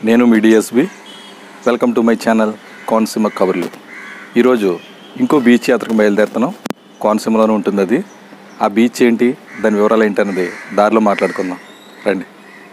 నేను మీ DSB welcome to my channel Konaseema కబుర్లు ఈరోజు ఇంకో బీచ్ యాత్రకు బయలుదేరుతున్నాం కోనసీమలోనే ఉంటుంది అది ఆ బీచ్ ఏంటి దాని వివరాలు ఏంటి అనేది దారిలో మాట్లాడుకుందాం రండి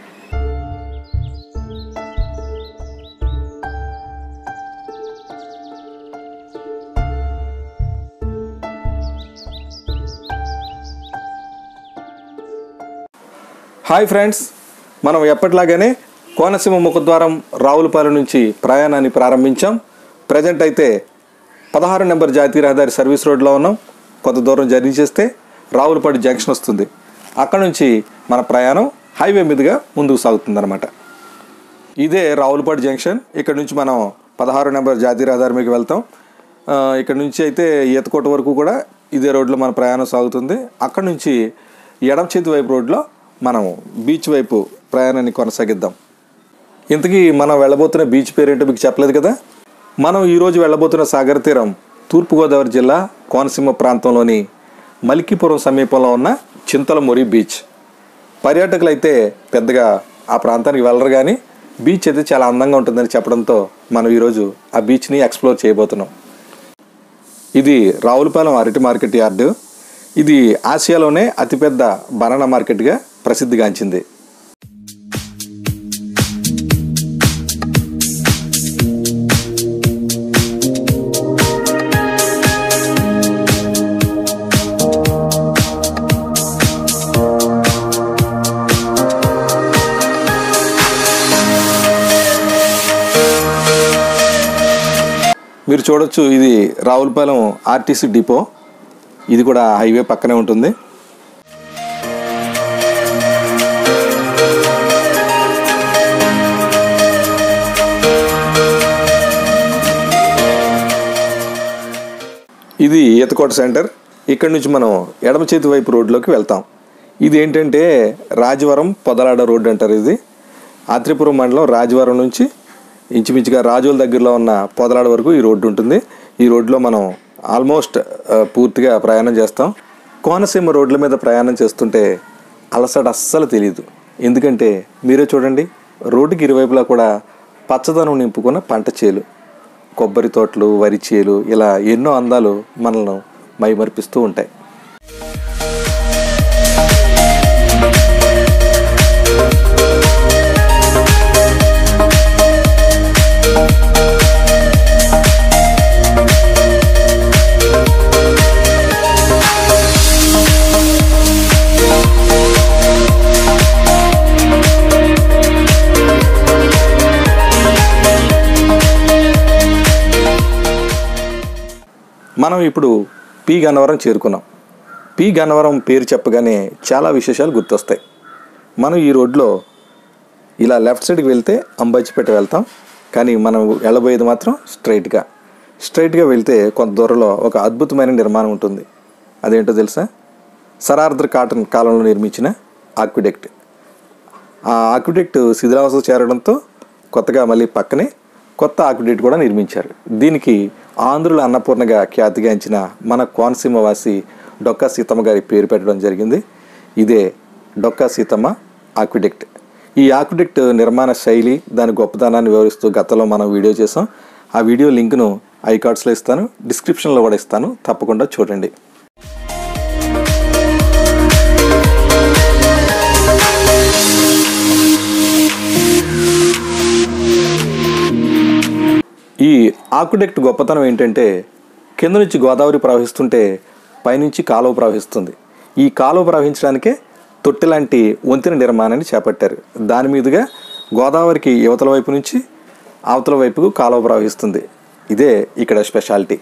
హాయ్ ఫ్రెండ్స్ మనం ఎప్పటిలాగానే కోనసీమ ముఖద్వారం రావులపాలెం నుంచి ప్రయాణాన్ని ప్రారంభించాం ప్రజెంట్ అయితే పదహారు నెంబర్ జాతీయ రహదారి సర్వీస్ రోడ్లో ఉన్నాం కొంత దూరం జర్నీ చేస్తే రావులపాడు జంక్షన్ వస్తుంది అక్కడ నుంచి మన ప్రయాణం హైవే మీదుగా ముందుకు సాగుతుందన్నమాట ఇదే రావులపాడు జంక్షన్ ఇక్కడ నుంచి మనం పదహారు నెంబర్ జాతీయ రహదారి మీకు వెళ్తాం ఆ, ఇక్కడ నుంచి అయితే ఈతకోట వరకు కూడా ఇదే రోడ్లో మన ప్రయాణం సాగుతుంది అక్కడ నుంచి ఎడమ చేతి వైపు రోడ్లో మనం బీచ్ వైపు ప్రయాణాన్ని కొనసాగిద్దాం ఇంతకీ మనం వెళ్ళబోతున్న బీచ్ పేరేంటో మీకు చెప్పలేదు కదా మనం ఈరోజు వెళ్ళబోతున్న సాగర తీరం తూర్పుగోదావరి జిల్లా కోనసీమ ప్రాంతంలోని మలికిపురం సమీపంలో ఉన్న చింతలమూరి బీచ్ పర్యాటకులు అయితే పెద్దగా ఆ ప్రాంతానికి వెళ్ళరు కానీ బీచ్ అయితే చాలా అందంగా ఉంటుందని చెప్పడంతో మనం ఈరోజు ఆ బీచ్ని ఎక్స్ప్లోర్ చేయబోతున్నాం ఇది రావులపాలెం అరటి మార్కెట్ యార్డు ఇది ఆసియాలోనే అతిపెద్ద బనానా మార్కెట్గా ప్రసిద్ధిగాంచింది మీరు చూడొచ్చు ఇది రావులపాలెం ఆర్టీసీ డిపో ఇది కూడా హైవే పక్కనే ఉంటుంది ఇది ఈతకోట సెంటర్ ఇక్కడ నుంచి మనం ఎడమ చేతి వైపు రోడ్లోకి వెళ్తాం ఇది ఏంటంటే రాజవరం పొదలాడ రోడ్ అంటారు ఇది ఆత్రిపురం మండలం రాజవరం నుంచి ఇంచుమించుగా రాజుల దగ్గరలో ఉన్న పొదలాడ వరకు ఈ రోడ్డు ఉంటుంది ఈ రోడ్లో మనం ఆల్మోస్ట్ ఆ, పూర్తిగా ప్రయాణం చేస్తాం కోనసీమ రోడ్ల మీద ప్రయాణం చేస్తుంటే అలసట అస్సలు తెలియదు ఎందుకంటే మీరే చూడండి రోడ్డుకి ఇరువైపులా కూడా పచ్చదనం నింపుకున్న పంట చేలు కొబ్బరి తోటలు వరి చేలు ఇలా ఎన్నో అందాలు మనల్ని మైమరిపిస్తూ ఉంటాయి మనం ఇప్పుడు పి గన్నవరం చేరుకున్నాం పి గన్నవరం పేరు చెప్పగానే చాలా విశేషాలు గుర్తొస్తాయి మనం ఈ రోడ్లో ఇలా లెఫ్ట్ సైడ్కి వెళ్తే అంబాజీపేట వెళ్తాం కానీ మనం వెళ్ళబోయేది మాత్రం స్ట్రైట్గా స్ట్రైట్గా వెళ్తే కొంత దూరంలో ఒక అద్భుతమైన నిర్మాణం ఉంటుంది అదేంటో తెలుసా సరార్ద్ర కాటన్ కాలంలో నిర్మించిన ఆక్విడెక్ట్ ఆ ఆక్విడెక్ట్ శిథిలావస్థ చేరడంతో కొత్తగా మళ్ళీ పక్కనే కొత్త ఆక్విడెక్ట్ కూడా నిర్మించారు దీనికి ఆంధ్రుల అన్నపూర్ణగా ఖ్యాతిగాంచిన మన కోనసీమ వాసి డొక్కా సీతమ్మ గారి పేరు పెట్టడం జరిగింది ఇదే డొక్కా సీతమ్మ ఆక్విడెక్ట్ ఈ ఆక్విడెక్ట్ నిర్మాణ శైలి దాని గొప్పతనాన్ని వివరిస్తూ గతంలో మనం వీడియో చేసాం ఆ వీడియో లింక్ను ఐకార్డ్స్లో ఇస్తాను డిస్క్రిప్షన్లో కూడా ఇస్తాను తప్పకుండా చూడండి ఈ ఆకుడెక్ట్ గొప్పతనం ఏంటంటే కింద నుంచి గోదావరి ప్రవహిస్తుంటే పైనుంచి కాలువ ప్రవహిస్తుంది ఈ కాలువ ప్రవహించడానికే తొట్టె లాంటి వంతెన నిర్మాణాన్ని చేపట్టారు దాని మీదుగా గోదావరికి యువతల వైపు నుంచి అవతల వైపుకు కాలువ ప్రవహిస్తుంది ఇదే ఇక్కడ స్పెషాలిటీ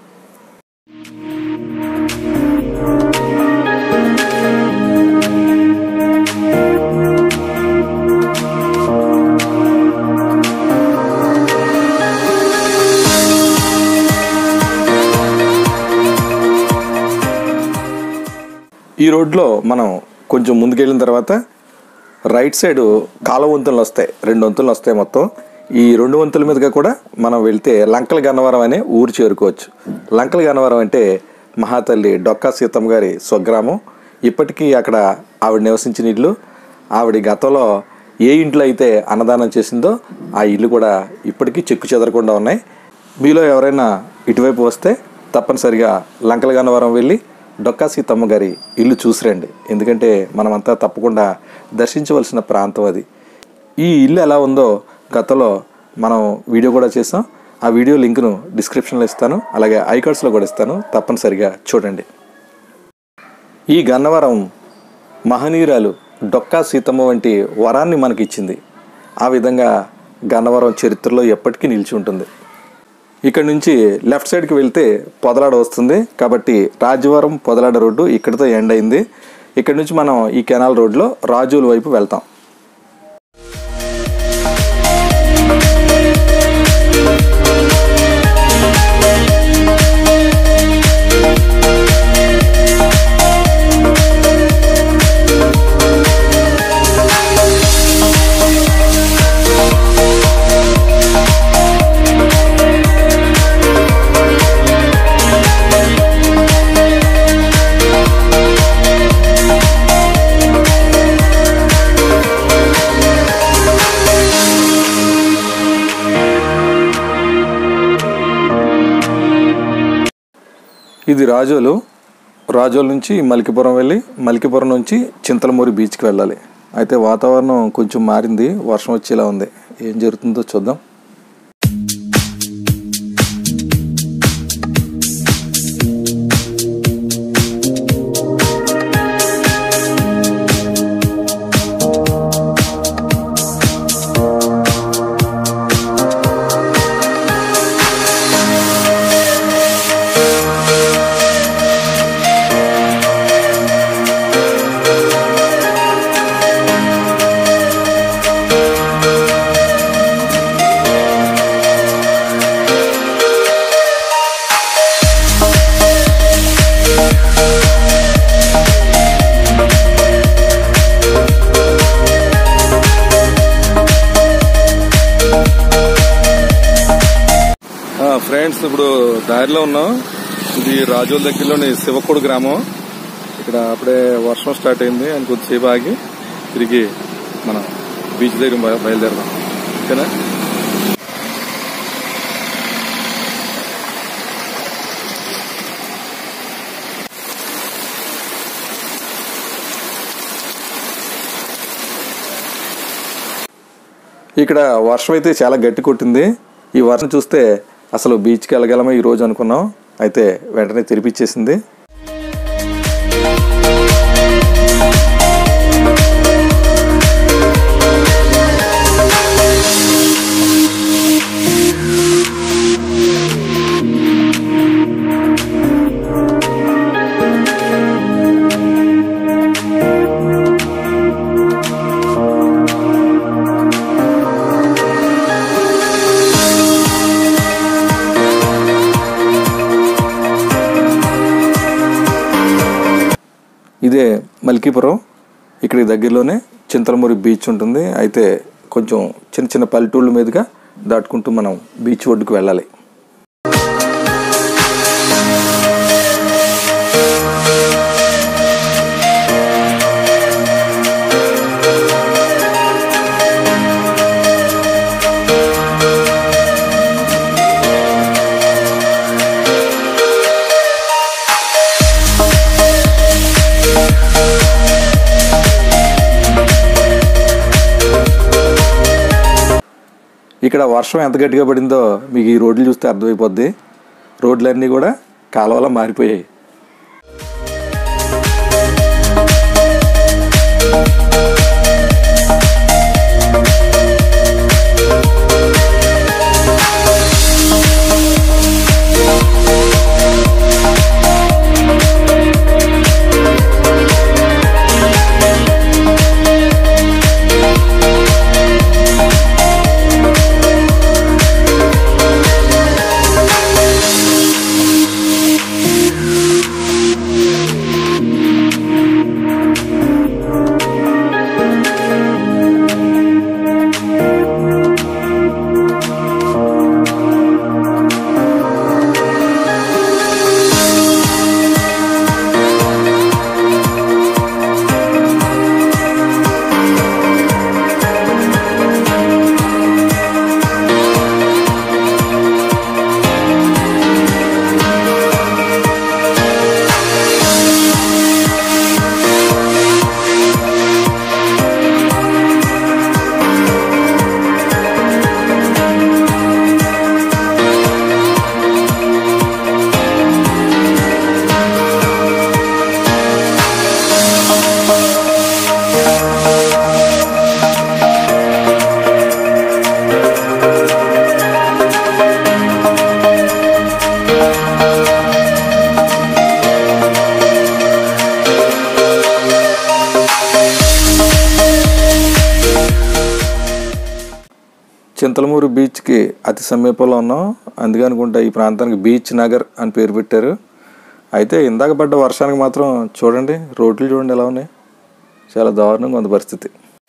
ఈ రోడ్లో మనం కొంచెం ముందుకెళ్ళిన తర్వాత రైట్ సైడ్ కాలువ వంతులు వస్తాయి రెండు వంతులు వస్తాయి మొత్తం ఈ రెండు వంతుల మీదుగా కూడా మనం వెళ్తే లంకల గన్నవరం అనే ఊరు చేరుకోవచ్చు లంకల గన్నవరం అంటే మహాతల్లి డొక్కా సీతమ్మ గారి స్వగ్రామం ఇప్పటికీ అక్కడ ఆవిడ నివసించిన ఇల్లు ఆవిడ గతంలో ఏ ఇంట్లో అయితే అన్నదానం చేసిందో ఆ ఇల్లు కూడా ఇప్పటికీ చెక్కు చెదరకుండా ఉన్నాయి మీలో ఎవరైనా ఇటువైపు వస్తే తప్పనిసరిగా లంకల గన్నవరం వెళ్ళి డొక్కా సీతమ్మ గారి ఇల్లు చూసిరండి ఎందుకంటే మనమంతా తప్పకుండా దర్శించవలసిన ప్రాంతం అది ఈ ఇల్లు ఎలా ఉందో గతంలో మనం వీడియో కూడా చేసాం ఆ వీడియో లింక్ను డిస్క్రిప్షన్లో ఇస్తాను అలాగే ఐకార్డ్స్లో కూడా ఇస్తాను తప్పనిసరిగా చూడండి ఈ గన్నవరం మహనీయురాలు డొక్కా సీతమ్మ వంటి వరాన్ని మనకి ఇచ్చింది ఆ విధంగా గన్నవరం చరిత్రలో ఎప్పటికీ నిలిచి ఉంటుంది ఇక్కడ నుంచి లెఫ్ట్ సైడ్కి వెళ్తే పొదలాడ వస్తుంది కాబట్టి రాజవరం పొదలాడ రోడ్డు ఇక్కడితో ఎండ్ అయింది ఇక్కడ నుంచి మనం ఈ కెనాల్ రోడ్లో రాజుల వైపు వెళ్తాం ఇది రాజోలు రాజోలు నుంచి మలికిపురం వెళ్ళి మలికిపురం నుంచి చింతలమూరి బీచ్కి వెళ్ళాలి అయితే వాతావరణం కొంచెం మారింది వర్షం వచ్చేలా ఉంది ఏం జరుగుతుందో చూద్దాం ఫ్రెండ్స్ ఇప్పుడు దారిలో ఉన్నాం ఇది రాజోల దగ్గరలోని శివకోడు గ్రామం ఇక్కడ అప్పుడే వర్షం స్టార్ట్ అయింది అని కొద్దిసేపు ఆగి తిరిగి మనం బీచ్ దగ్గర బయ- బయలుదేరదాం ఓకేనా ఇక్కడ వర్షం అయితే చాలా గట్టి కొట్టింది ఈ వర్షం చూస్తే అసలు బీచ్కి వెళ్ళగలమా ఈ రోజు అనుకున్నాం అయితే వెంటనే తెరిపిచ్చేసింది ఇదే మల్కీపురం ఇక్కడికి దగ్గరలోనే చింతలమూరి బీచ్ ఉంటుంది అయితే కొంచెం చిన్న చిన్న పల్లెటూళ్ళ మీదుగా దాటుకుంటూ మనం బీచ్ ఒడ్డుకు వెళ్ళాలి ఇక్కడ వర్షం ఎంత గట్టిగా పడిందో మీకు ఈ రోడ్లు చూస్తే అర్థమైపోద్ది రోడ్లన్నీ కూడా కాలువలా మారిపోయాయి చింతలమూరు బీచ్కి అతి సమీపంలో ఉన్నాం అందుకే అనుకుంటా ఈ ప్రాంతానికి బీచ్ నగర్ అని పేరు పెట్టారు అయితే ఇందాక పడ్డ వర్షానికి మాత్రం చూడండి రోడ్లు చూడండి ఎలా ఉన్నాయి చాలా దారుణంగా ఉంది పరిస్థితి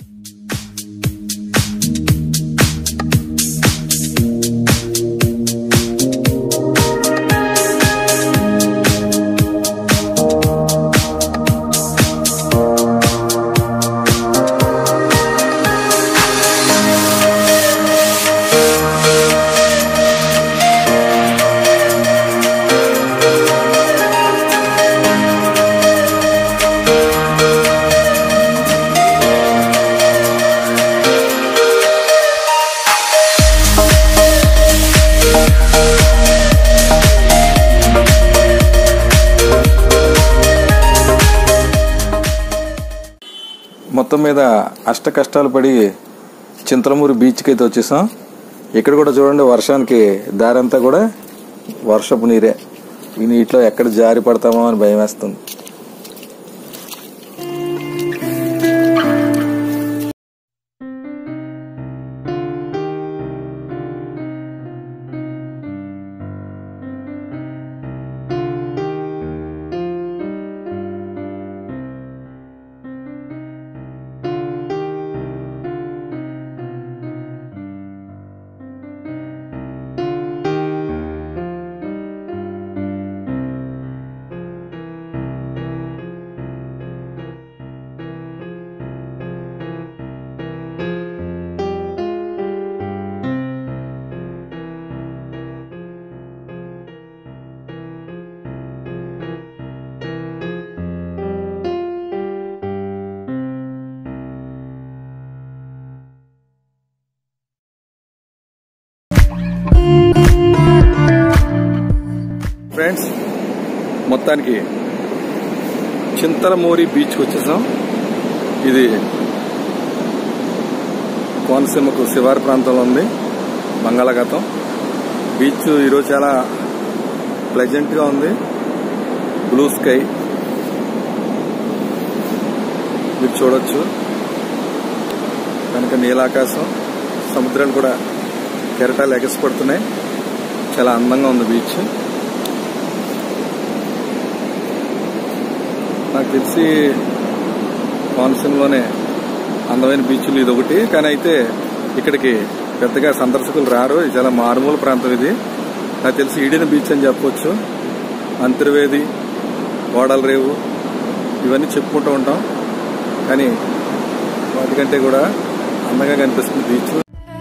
మొత్తం మీద అష్ట కష్టాలు పడి చింతలమూరి బీచ్కి అయితే వచ్చేసాం ఇక్కడ కూడా చూడండి వర్షానికి దారంతా కూడా వర్షపు నీరే ఈ నీటిలో ఎక్కడ జారి పడతామో అని భయం వేస్తుంది ఫ్రెండ్స్ మొత్తానికి చింతలమూరి బీచ్కి వచ్చేసాం ఇది కోనసీమకు శివారు ప్రాంతంలో ఉంది బంగాళాఖాతం బీచ్ ఈరోజు చాలా ప్లెజెంట్గా ఉంది బ్లూ స్కై మీరు చూడొచ్చు కనుక నీలాకాశం సముద్రాలు కూడా కెరటాలు ఎగసిపడుతున్నాయి చాలా అందంగా ఉంది బీచ్ నాకు తెలిసి కోనసీమలోనే అందమైన బీచ్లు ఇది ఒకటి కానీ అయితే ఇక్కడికి పెద్దగా సందర్శకులు రారు ఇది చాలా మారుమూల ప్రాంతం ఇది నాకు తెలిసి ఈడిన బీచ్ అని చెప్పొచ్చు అంతర్వేది ఓడల రేవు ఇవన్నీ చెప్పుకుంటూ ఉంటాం కానీ వాటికంటే కూడా అందంగా కనిపిస్తుంది బీచ్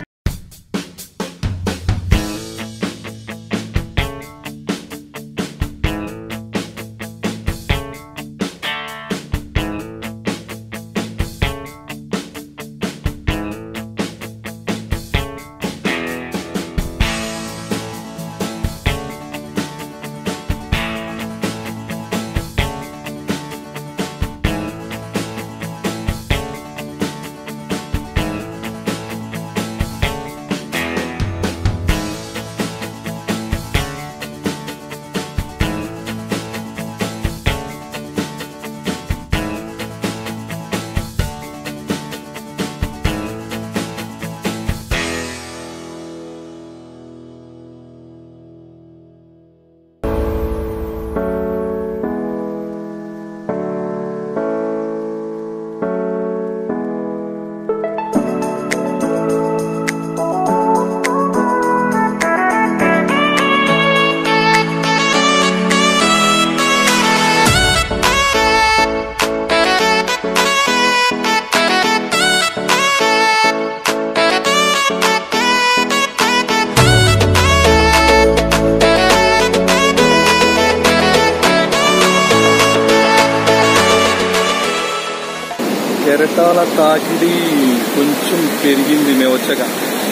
కెరటాల తాకిడి కొంచెం పెరిగింది మేము వచ్చాక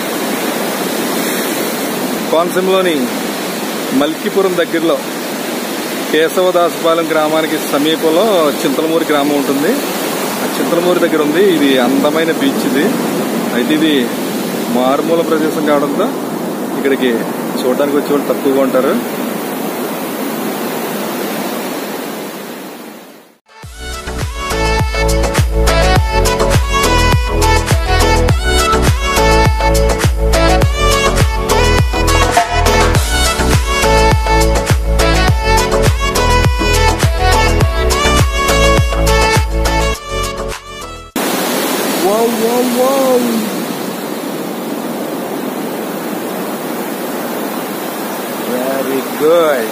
కోనసీమలోని మల్కీపురం దగ్గరలో కేశవదాసపాలెం గ్రామానికి సమీపంలో చింతలమూరి గ్రామం ఉంటుంది ఆ చింతలమూరి దగ్గర ఉంది ఇది అందమైన బీచ్ ఇది అయితే ఇది మారుమూల ప్రదేశం కావడంతో ఇక్కడికి చూడడానికి వచ్చే వాళ్ళు తక్కువగా ఉంటారు very good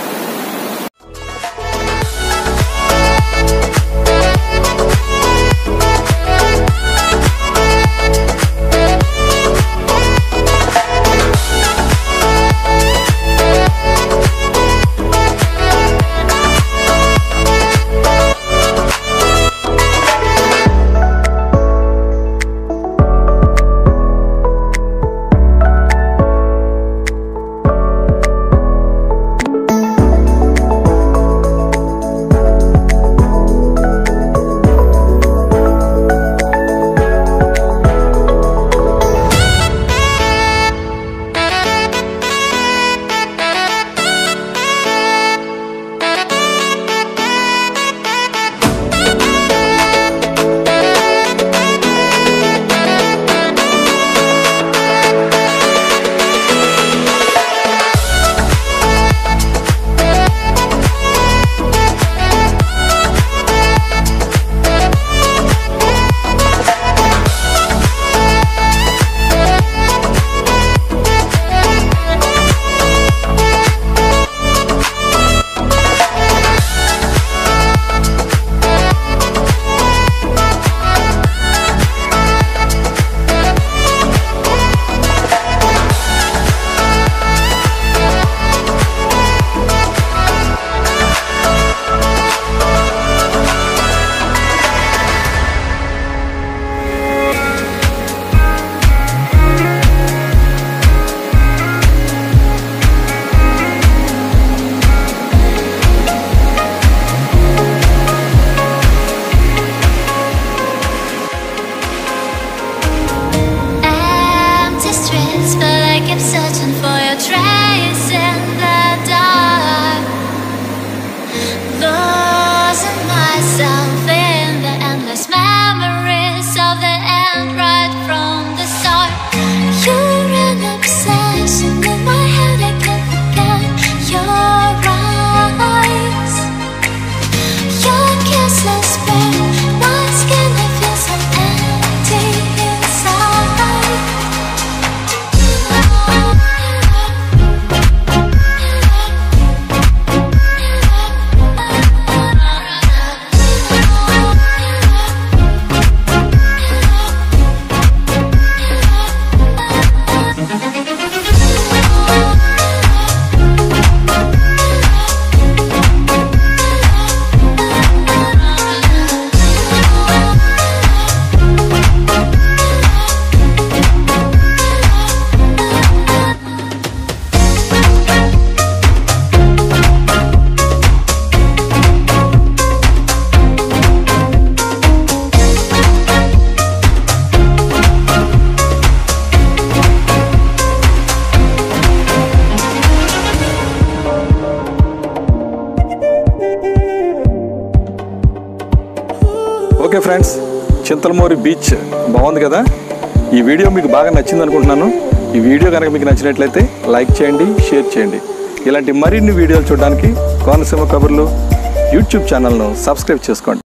Empty streets, but I keep searching for your trace in the dark. Losing myself in the endless memories of the end right from the start. You're an obsession in my head, I can't forget your eyes. Your kisses burn my skin, I feel so empty inside. Okay friends Chintalamuri beach బాగుంది కదా ఈ video మీకు బాగా నచ్చింది అనుకుంటున్నాను ఈ video కనుక మీకు నచ్చినట్లయితే లైక్ చేయండి షేర్ చేయండి ఇలాంటి మరిన్ని వీడియోలు చూడడానికి కోనసీమ కబుర్లు యూట్యూబ్ ఛానల్ను సబ్స్క్రైబ్ చేసుకోండి